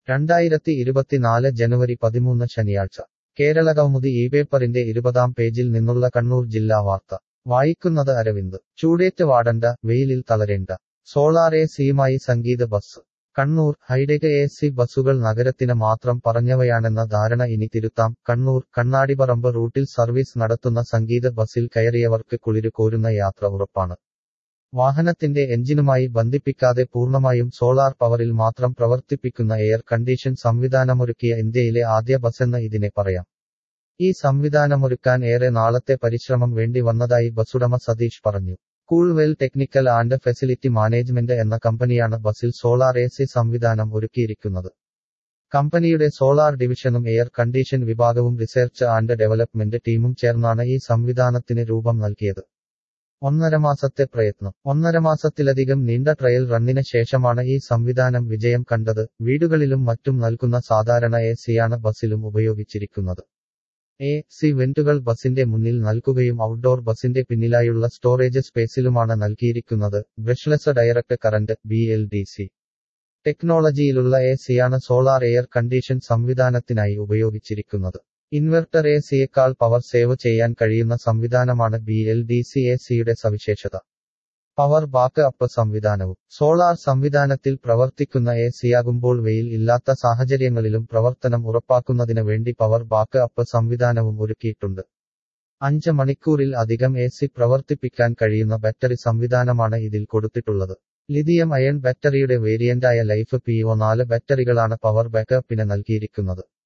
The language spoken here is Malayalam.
രണ്ടായിരത്തി ഇരുപത്തിനാല് ജനുവരി പതിമൂന്ന് ശനിയാഴ്ച കേരളകൗമുദി ഈ പേപ്പറിന്റെ ഇരുപതാം പേജിൽ നിന്നുള്ള കണ്ണൂർ ജില്ലാ വാർത്ത വായിക്കുന്നത് അരവിന്ദ് ചൂടേറ്റ് വാടണ്ട വെയിലിൽ തളരേണ്ട സോളാർ എ സിയുമായി Sangeetha bus Kannur hi-tech A C ബസ്സുകൾ നഗരത്തിന് മാത്രം പറഞ്ഞവയാണെന്ന ധാരണ ഇനി തിരുത്താം കണ്ണൂർ കണ്ണാടിപറമ്പ് റൂട്ടിൽ സർവീസ് നടത്തുന്ന സംഗീത ബസ്സിൽ കയറിയവർക്ക് കുളിര് കോരുന്ന യാത്ര ഉറപ്പാണ് വാഹനത്തിന്റെ എഞ്ചിനുമായി ബന്ധിപ്പിക്കാതെ പൂർണ്ണമായും സോളാർ പവറിൽ മാത്രം പ്രവർത്തിപ്പിക്കുന്ന എയർ കണ്ടീഷൻ സംവിധാനമൊരുക്കിയ ഇന്ത്യയിലെ ആദ്യ ബസ്സെന്ന് ഇതിനെ പറയാം ഈ സംവിധാനമൊരുക്കാൻ ഏറെ നാളത്തെ പരിശ്രമം വേണ്ടി വന്നതായി ബസ്സുടമ സതീഷ് പറഞ്ഞു Coolwell technical and facility management എന്ന കമ്പനിയാണ് ബസ്സിൽ സോളാർ എ സി സംവിധാനം ഒരുക്കിയിരിക്കുന്നത് കമ്പനിയുടെ സോളാർ ഡിവിഷനും എയർ കണ്ടീഷൻ വിഭാഗവും റിസർച്ച് ആൻഡ് ഡെവലപ്മെന്റ് ടീമും ചേർന്നാണ് ഈ സംവിധാനത്തിന് രൂപം നൽകിയത് ഒന്നര മാസത്തെ പ്രയത്നം ഒന്നര മാസത്തിലധികം നീണ്ട ട്രയൽ റണ്ണിന് ശേഷമാണ് ഈ സംവിധാനം വിജയം കണ്ടത് വീടുകളിലും മറ്റും നൽകുന്ന സാധാരണ എ സിയാണ് ബസ്സിലും ഉപയോഗിച്ചിരിക്കുന്നത് എ സി വെന്റുകൾ ബസിന്റെ മുന്നിൽ നൽകുകയും ഔട്ട്ഡോർ ബസിന്റെ പിന്നിലായുള്ള സ്റ്റോറേജ് സ്പേസിലുമാണ് നൽകിയിരിക്കുന്നത് brushless direct current B L D C ടെക്നോളജിയിലുള്ള എ സിയാണ് സോളാർ എയർ കണ്ടീഷൻ സംവിധാനത്തിനായി ഉപയോഗിച്ചിരിക്കുന്നത് ഇൻവെർട്ടർ എ സിയേക്കാൾ പവർ സേവ് ചെയ്യാൻ കഴിയുന്ന സംവിധാനമാണ് B L D C A സിയുടെ സവിശേഷത പവർ ബാക്ക് അപ്പ് സംവിധാനവും സോളാർ സംവിധാനത്തിൽ പ്രവർത്തിക്കുന്ന എ സിയാകുമ്പോൾ വെയിൽ ഇല്ലാത്ത സാഹചര്യങ്ങളിലും പ്രവർത്തനം ഉറപ്പാക്കുന്നതിന് വേണ്ടി പവർ ബാക്ക് അപ്പ് സംവിധാനവും ഒരുക്കിയിട്ടുണ്ട് അഞ്ച് മണിക്കൂറിൽ അധികം എ സി പ്രവർത്തിപ്പിക്കാൻ കഴിയുന്ന ബാറ്ററി സംവിധാനമാണ് ഇതിൽ കൊടുത്തിട്ടുള്ളത് ലിഥിയം അയൺ ബാറ്ററിയുടെ വേരിയന്റായ ലൈഫ് പി ഒ നാല് ബാറ്ററികളാണ് പവർ ബാക്കപ്പിന് നൽകിയിരിക്കുന്നത്